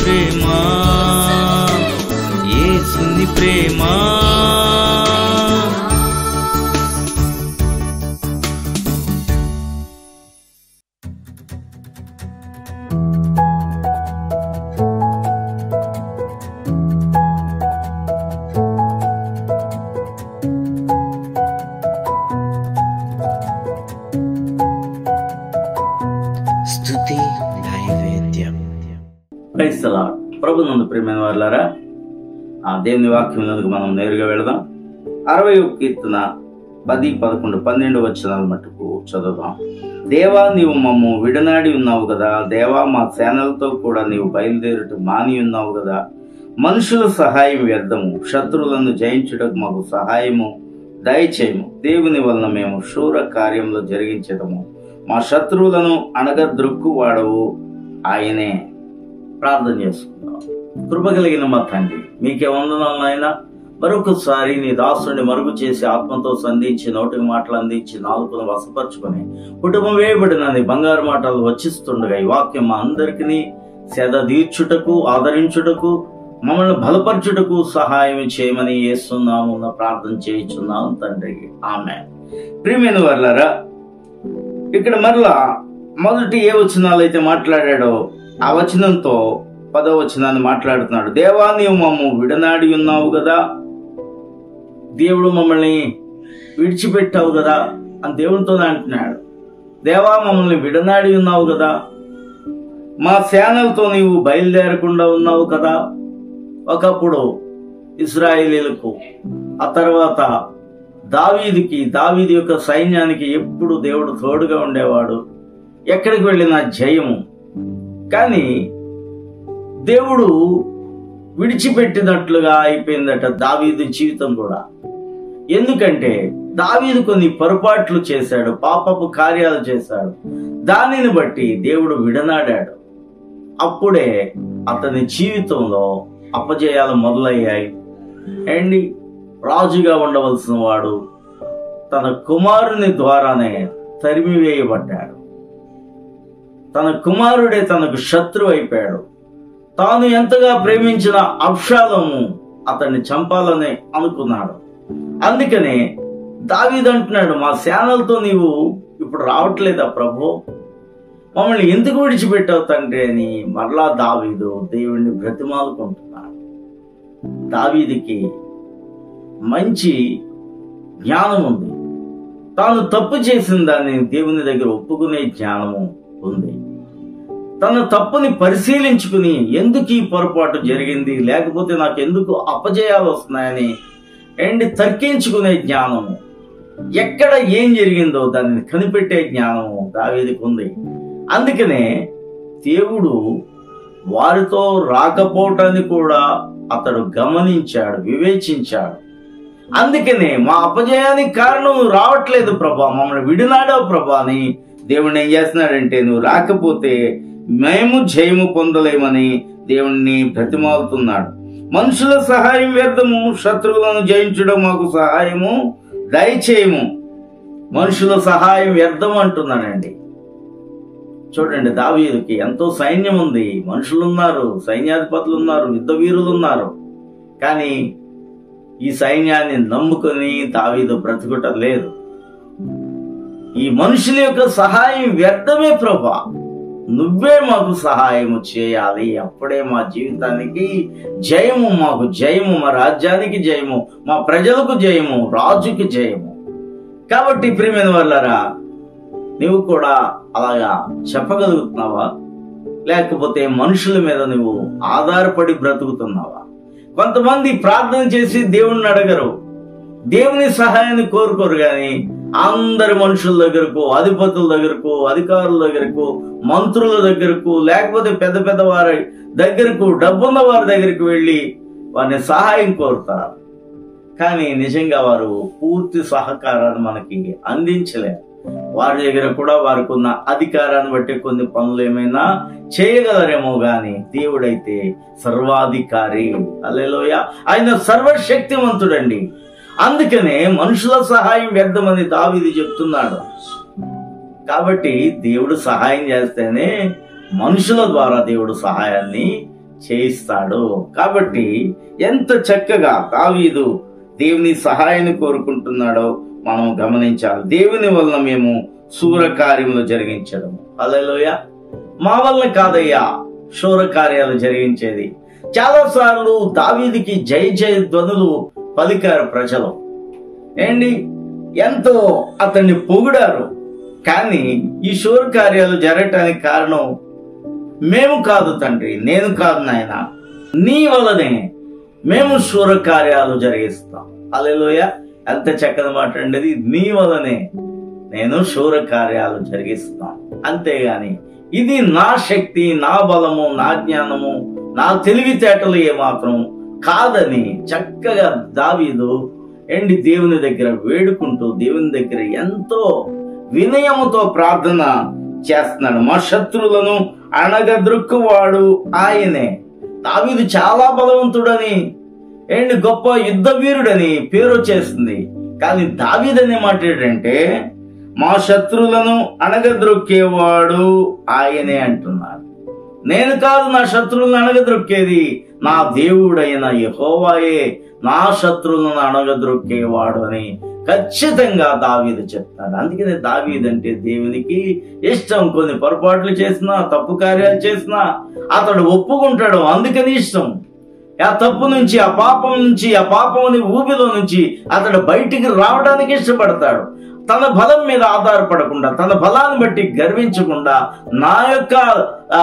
ప్రేమ ఏసుని ప్రేమ స్తుతి నైవేద్యం క్రైస్తలా ప్రభు నందు ప్రియమైన వాళ్ళారా ఆ దేవుని వాక్యం మనం నేరుగా వెళదాం అరవై ఒక కీర్తన పది పదకొండు పన్నెండు వచనాల మట్టుకు చదువుదాం దేవా నీవు మమ్ము విడనాడి ఉన్నావు కదా దేవా మా సేనలతో కూడా నీవు బయలుదేరుట మాని ఉన్నావు కదా మనుషుల సహాయం వ్యర్థము శత్రువులను జయించుటకు మాకు సహాయము దయచేయము దేవుని వలన మేము శూర కార్యంలో జరిగించదము మా శత్రువులను అణగద్రొక్కు వాడవు ఆయనే ప్రార్థన చేసుకుందాం కృప కలిగిన మా తండ్రి మీకే వందనాలు నాయన మరొకసారి నీ దాసుని మరుగు చేసి ఆత్మతో సంధించి నోటికి మాటలు అందించి నాలుగును వసపరుచుకొని కుటుంబం వేయబడిన నీ బంగారు మాటలు వచ్చిస్తుండగా ఈ వాక్యం మా అందరికీ సేద తీర్చుటకు ఆదరించుటకు మమ్మల్ని బలపరచుటకు సహాయం చేయమని చేస్తున్నాము ప్రార్థన చేయించున్నాము తండ్రి ఆమె ప్రియమైన వాళ్ళారా ఇక్కడ మరలా మొదటి ఏ వచనాలు అయితే మాట్లాడాడో ఆ వచనంతో పదో వచనాన్ని మాట్లాడుతున్నాడు దేవా నీవు మమ్ము విడనాడి ఉన్నావు కదా దేవుడు మమ్మల్ని విడిచిపెట్టావు కదా అని దేవునితో అంటున్నాడు దేవా మమ్మల్ని విడనాడి ఉన్నావు కదా మా సేనలతో నీవు బయలుదేరకుండా ఉన్నావు కదా ఒకప్పుడు ఇస్రాయేలీలకు ఆ తర్వాత దావీదికి దావీది యొక్క సైన్యానికి ఎప్పుడు దేవుడు తోడుగా ఉండేవాడు ఎక్కడికి వెళ్ళినా జయము కానీ దేవుడు విడిచిపెట్టినట్లుగా అయిపోయిందట దావీదు జీవితం కూడా ఎందుకంటే దావీదు కొన్ని పొరపాట్లు చేశాడు పాపపు కార్యాలు చేశాడు దానిని బట్టి దేవుడు విడనాడాడు అప్పుడే అతని జీవితంలో అపజయాలు మొదలయ్యాయి అండి రాజుగా ఉండవలసిన వాడు తన కుమారుని ద్వారానే తరిమివేయబడ్డాడు తన కుమారుడే తనకు శత్రువు అయిపోయాడు తాను ఎంతగా ప్రేమించిన అప్షాలము అతన్ని చంపాలని అనుకున్నాడు అందుకనే దావీదంటున్నాడు మా సేనలతో నీవు ఇప్పుడు రావట్లేదా ప్రభు మమ్మల్ని ఎందుకు విడిచిపెట్టావు తండ్రి అని మరలా దావీదు దేవుణ్ణి బ్రతిమాలుకుంటున్నాడు దావీదికి మంచి జ్ఞానం ఉంది తాను తప్పు చేసిన దాన్ని దేవుని దగ్గర ఒప్పుకునే జ్ఞానము ఉంది తన తప్పుని పరిశీలించుకుని ఎందుకు ఈ పొరపాటు జరిగింది లేకపోతే నాకు ఎందుకు అపజయాలు వస్తున్నాయని అండ్ తర్కించుకునే జ్ఞానము ఎక్కడ ఏం జరిగిందో దాన్ని కనిపెట్టే జ్ఞానము దావీదికి ఉంది అందుకనే దేవుడు వారితో రాకపోవటాన్ని కూడా అతడు గమనించాడు వివేచించాడు అందుకనే మా అపజయానికి కారణం నువ్వు రావట్లేదు ప్రభా మమ్మల్ని విడినాడావు ప్రభా అని దేవుణ్ణి ఏం చేస్తున్నాడంటే నువ్వు రాకపోతే మేము జయము పొందలేమని దేవుణ్ణి బ్రతిమాలుతున్నాడు మనుషుల సహాయం వ్యర్థము శత్రువులను జయించడం మాకు సహాయము దయచేయము మనుషుల సహాయం వ్యర్థం అంటున్నానండి చూడండి దావీదుకి ఎంతో సైన్యం ఉంది మనుషులు ఉన్నారు సైన్యాధిపతులు ఉన్నారు యుద్ధ వీరులు ఉన్నారు కానీ ఈ సైన్యాన్ని నమ్ముకొని దావీదు బ్రతుకుట లేదు ఈ మనుషుల యొక్క సహాయం వ్యర్థమే ప్రభా నువ్వే మాకు సహాయము చేయాలి అప్పుడే మా జీవితానికి జయము మాకు జయము మా రాజ్యానికి జయము మా ప్రజలకు జయము రాజుకి జయము కాబట్టి ప్రియమైన వాళ్ళరా నువ్వు కూడా అలాగా చెప్పగలుగుతున్నావా లేకపోతే మనుషుల మీద నువ్వు ఆధారపడి బ్రతుకుతున్నావా కొంతమంది ప్రార్థన చేసి దేవుణ్ణి అడగరు దేవుని సహాయాన్ని కోరుకోరు కానీ అందరి మనుషుల దగ్గరకు అధిపతుల దగ్గరకు అధికారుల దగ్గరకు మంత్రుల దగ్గరకు లేకపోతే పెద్ద పెద్ద వారి దగ్గరకు డబ్బున్న వారి దగ్గరికి వెళ్ళి వారిని సహాయం కోరుతారు కానీ నిజంగా వారు పూర్తి సహకారాన్ని మనకి అందించలేరు వారి దగ్గర కూడా వారికి ఉన్న అధికారాన్ని బట్టి కొన్ని పనులు ఏమైనా చేయగలరేమో గాని దేవుడైతే సర్వాధికారి అల్లెలోయ ఆయన సర్వశక్తివంతుడండి అందుకనే మనుషుల సహాయం వ్యర్థమని దావిది చెప్తున్నాడు కాబట్టి దేవుడు సహాయం చేస్తేనే మనుషుల ద్వారా దేవుడు సహాయాన్ని చేయిస్తాడు కాబట్టి ఎంత చక్కగా దావీదు దేవుని సహాయాన్ని కోరుకుంటున్నాడో మనం గమనించాలి దేవుని వలన మేము శూర కార్యములు జరిగించడం అలలోయ మా వల్ల కాదయ్యా శూర కార్యాలు జరిగించేది చాలా సార్లు దావీదికి జై జయ ధ్వనులు పలికారు ప్రజలు ఏంటి ఎంతో అతన్ని పొగిడారు కానీ ఈ శూర కార్యాలు జరగటానికి కారణం మేము కాదు తండ్రి నేను కాదు నాయన నీ వలనే మేము శూర కార్యాలు జరిగిస్తాం అలెలోయ ఎంత చక్కని మాట అండి ఇది నీ వలనే నేను శూర కార్యాలు జరిగిస్తాం అంతేగాని ఇది నా శక్తి నా బలము నా జ్ఞానము నా తెలివితేటలు ఏమాత్రం కాదని చక్కగా దావీదు ఎండి దేవుని దగ్గర వేడుకుంటూ దేవుని దగ్గర ఎంతో వినయముతో ప్రార్థన చేస్తున్నాడు మా శత్రువులను అణగద్రుక్కువాడు ఆయనే దావీదు చాలా బలవంతుడని ఏంటి గొప్ప యుద్ధ వీరుడని పేరు వచ్చేస్తుంది కానీ దావీదనే మాట ఏంటంటే మా శత్రువులను అణగద్రొక్కేవాడు ఆయనే అంటున్నాడు నేను కాదు నా శత్రువులను అణగద్రొక్కేది నా దేవుడైన యహోవాయే నా శత్రువులను అణగద్రొక్కేవాడు అని ఖచ్చితంగా దావీదు చెప్తాడు అందుకనే దావీదు అంటే దేవునికి ఇష్టం కొన్ని పొరపాట్లు చేసినా తప్పు కార్యాలు చేసినా అతడు ఒప్పుకుంటాడు అందుకని ఇష్టం ఆ తప్పు నుంచి ఆ పాపం నుంచి ఆ పాపం ఊబిలో నుంచి అతడు బయటికి రావడానికి ఇష్టపడతాడు తన బలం మీద ఆధారపడకుండా తన బలాన్ని బట్టి గర్వించకుండా నా యొక్క ఆ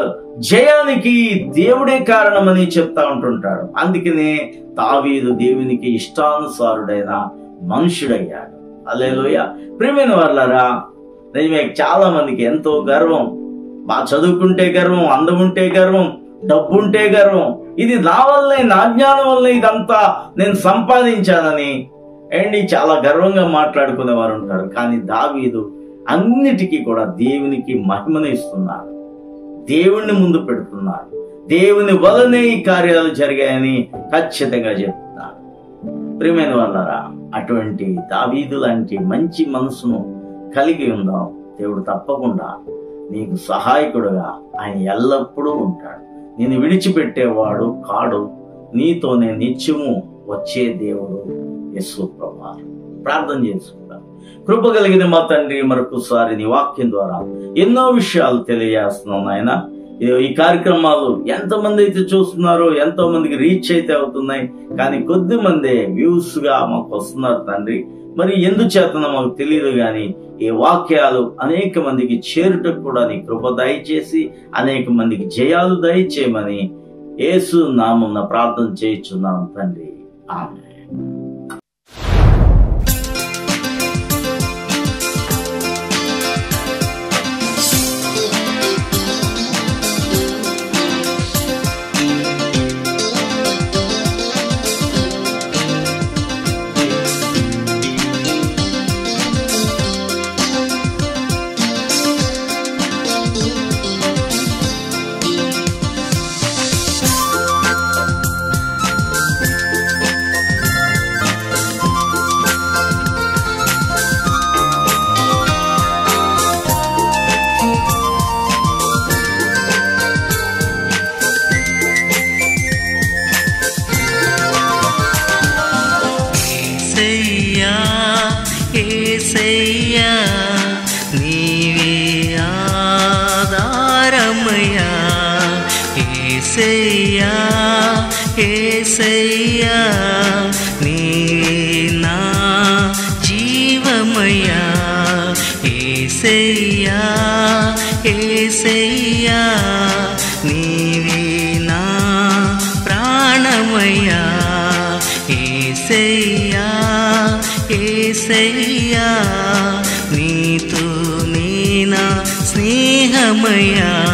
జయానికి దేవుడే కారణమని చెప్తా ఉంటుంటాడు అందుకనే తావీదు దేవునికి ఇష్టానుసారుడైన మనుషుడయ్యాడు అలేలోయ ప్రేమైన వాళ్ళరా నిజమే చాలా మందికి ఎంతో గర్వం బాగా చదువుకుంటే గర్వం అందం ఉంటే గర్వం డబ్బుంటే గర్వం ఇది నా వల్లే నా జ్ఞానం వల్లే ఇదంతా నేను సంపాదించానని అండి చాలా గర్వంగా మాట్లాడుకునే వారు ఉంటారు కానీ దావీదు అన్నిటికీ కూడా దేవునికి మహిమను ఇస్తున్నాడు దేవుణ్ణి ముందు పెడుతున్నాడు దేవుని వలనే ఈ కార్యాలు జరిగాయని ఖచ్చితంగా చెప్తున్నాడు ప్రియమైన వాళ్ళరా అటువంటి దావీదు లాంటి మంచి మనసును కలిగి ఉందాం దేవుడు తప్పకుండా నీకు సహాయకుడుగా ఆయన ఎల్లప్పుడూ ఉంటాడు నేను విడిచిపెట్టేవాడు కాడు నీతోనే నిత్యము వచ్చే దేవుడు యశు ప్రభా ప్రార్థన చేసుకుందాం కృప కలిగిన మా తండ్రి మరొకసారి నీ వాక్యం ద్వారా ఎన్నో విషయాలు తెలియజేస్తున్నాం నాయన ఇదిగో ఈ కార్యక్రమాలు ఎంతమంది అయితే చూస్తున్నారో ఎంతో మందికి రీచ్ అయితే అవుతున్నాయి కానీ కొద్ది మందే వ్యూస్ గా మాకు వస్తున్నారు తండ్రి మరి ఎందుచేతనో మాకు తెలియదు కానీ ఈ వాక్యాలు అనేక మందికి చేరుటకు కూడా నీ కృప దయచేసి అనేక మందికి జయాలు దయచేయమని యేసు నామం ప్రార్థన చేయించున్నాం తండ్రి ఆమె ఏసయ్యా ఏసయ్యా నీవే ఆధారమయ్యా ఏసయ్యా ఏసయ్యా నీవే నా జీవమయ్యా ఏసయ్యా ఏసయ్యా నీవే నా ప్రాణమయ్యా ఏసయ్యా ఏసయ్యా నీతో నేనా స్నేహమయ్యా